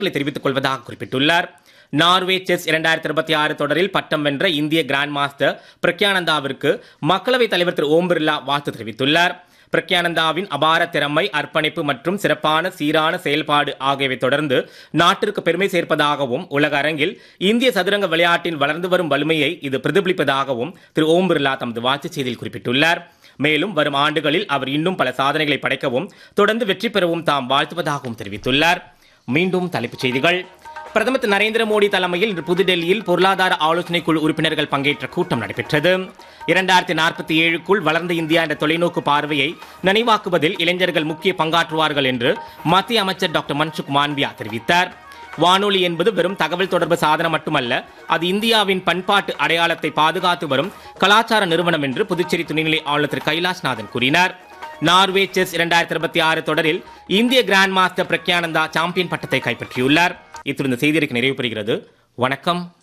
தெரிவித்துக் கொள்வதாக குறிப்பிட்டுள்ளார் நார்வே செஸ் இரண்டாயிரத்தி இருபத்தி ஆறு தொடரில் பட்டம் வென்ற இந்திய கிராண்ட் மாஸ்டர் பிரக்யானந்தாவிற்கு மக்களவைத் தலைவர் திரு ஓம் பிர்லா வாழ்த்து தெரிவித்துள்ளார் பிரக்யானந்தாவின் அபார திறமை அர்ப்பணிப்பு மற்றும் சிறப்பான சீரான செயல்பாடு ஆகியவை தொடர்ந்து நாட்டிற்கு பெருமை சேர்ப்பதாகவும் உலக அரங்கில் இந்திய சதுரங்க விளையாட்டின் வளர்ந்து வரும் வலிமையை இது பிரதிபலிப்பதாகவும் திரு ஓம் பிர்லா தமது வாழ்த்துச் செய்தியில் குறிப்பிட்டுள்ளார் மேலும் வரும் ஆண்டுகளில் அவர் இன்னும் பல சாதனைகளை படைக்கவும் தொடர்ந்து வெற்றி பெறவும் தாம் வாழ்த்துவதாகவும் தெரிவித்துள்ளார் மீண்டும் தலைப்புச் செய்திகள் பிரதமர் திரு நரேந்திர மோடி தலைமையில் இன்று புதுடெல்லியில் பொருளாதார ஆலோசனைக் குழு உறுப்பினர்கள் பங்கேற்ற கூட்டம் நடைபெற்றது இரண்டாயிரத்தி நாற்பத்தி ஏழுக்குள் வளர்ந்த இந்தியா என்ற தொலைநோக்கு பார்வையை நினைவாக்குவதில் இளைஞர்கள் முக்கிய பங்காற்றுவார்கள் என்று மத்திய அமைச்சர் டாக்டர் மன்சுக் மாண்பியா தெரிவித்தார் வானொலி என்பது வெறும் தகவல் தொடர்பு சாதனம் மட்டுமல்ல அது இந்தியாவின் பண்பாட்டு அடையாளத்தை பாதுகாத்து வரும் கலாச்சார நிறுவனம் என்று புதுச்சேரி துணைநிலை ஆளுநர் திரு கைலாஷ்நாதன் கூறினார் நார்வே செஸ் இரண்டாயிரத்தி இருபத்தி ஆறு தொடரில் இந்திய கிராண்ட் மாஸ்டர் பிரக்யானந்தா சாம்பியன் பட்டத்தை கைப்பற்றியுள்ளார் இத்துடன் இந்த செய்தியறிக்கை நிறைவு பெறுகிறது வணக்கம்